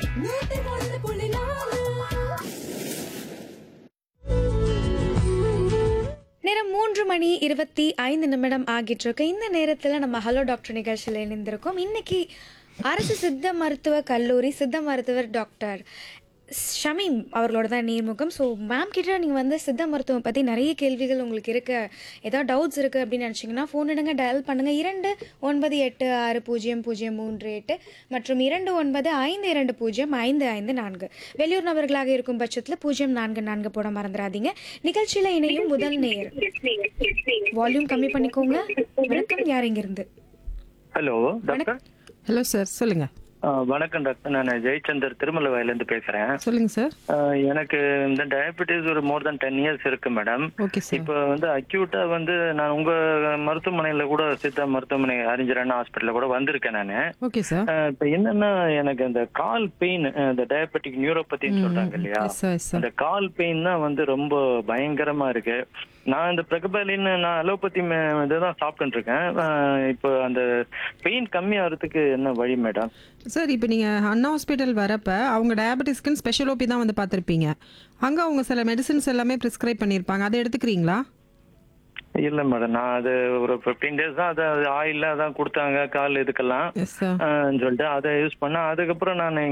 நூத்தி ஒன்று புள்ளி நாலு நேரம் மூன்று மணி இருபத்தி ஐந்து நிமிடம் ஆகிட்டு இருக்கு இந்த நேரத்தில் நம்ம ஹலோ டாக்டர் நிகழ்ச்சியில் இணைந்திருக்கோம் இன்னைக்கு அரசு சித்த மருத்துவ கல்லூரி சித்த மருத்துவர் டாக்டர் ஷமீம் அவர்களோட தான் நேர்முகம் ஸோ மேம் கிட்ட நீங்கள் வந்து சித்த மருத்துவம் பற்றி நிறைய கேள்விகள் உங்களுக்கு இருக்க ஏதாவது டவுட்ஸ் இருக்குது அப்படின்னு நினச்சிங்கன்னா ஃபோன் எடுங்க டயல் பண்ணுங்கள் இரண்டு ஒன்பது எட்டு ஆறு பூஜ்ஜியம் பூஜ்ஜியம் மூன்று எட்டு மற்றும் இரண்டு ஒன்பது ஐந்து இரண்டு பூஜ்ஜியம் ஐந்து ஐந்து நான்கு வெளியூர் நபர்களாக இருக்கும் பட்சத்தில் பூஜ்ஜியம் நான்கு நான்கு போட மறந்துடாதீங்க நிகழ்ச்சியில் இணையும் முதல் நேயர் வால்யூம் கம்மி பண்ணிக்கோங்க வணக்கம் யார் இங்கிருந்து ஹலோ டாக்டர் ஹலோ சார் சொல்லுங்க ஆ, வணக்கம் டாக்டர் நான் ஜெயச்சந்தர் திருமலை வயலேருந்து பேசுறேன் சொல்லுங்க சார் ஆ, எனக்கு இந்த டயபெட்டிஸ் ஒரு மோர் தென் டென் இயர்ஸ் இருக்கு மேடம் ஓகே சார் இப்போ வந்து அக்யூட்டா வந்து நான் உங்க மருத்துவமனையில கூட சித்தா மருத்துவமனை அறிஞரான ஹாஸ்பிட்டல்ல கூட வந்திருக்கேன் நான் ஓகே சார் இப்போ என்னன்னா எனக்கு அந்த கால் பெயின் இந்த டயபெட்டிக் நியூரோபதின்னு சொல்றாங்க இல்லையா எஸ் சார் எஸ் சார் அந்த கால் பெயின் தான் வந்து ரொம்ப பயங்கரமா இருக்கு நான் இந்த பிரகபலின் நான் அலோபதி இதுதான் சாப்பிட்டுட்டு இருக்கேன் ஆ, இப்போ அந்த பெயின் கம்மியாகிறதுக்கு என்ன வழி மேடம் சார் இப்போ நீங்கள் அண்ணா ஹாஸ்பிட்டல் வரப்ப அவங்க டயபெட்டிஸ்க்குன்னு ஸ்பெஷல் ஓபி தான் வந்து பார்த்துருப்பீங்க அங்கே அவங்க சில மெடிசின்ஸ் எல்லாமே ப்ரிஸ்கிரைப் பண்ணியிருப்பாங்க அதை எடுத்துக்கிறீங்களா இல்ல மேடம் நான் அது ஒரு ஃபிஃப்டீன் டேஸ் தான் அது ஆயில்ல அதான் கொடுத்தாங்க கால் இதுக்கெல்லாம் எஸ் சார் ஆஹ் சொல்லிட்டு அதை யூஸ் பண்ணேன் அதுக்கப்புறம் நான்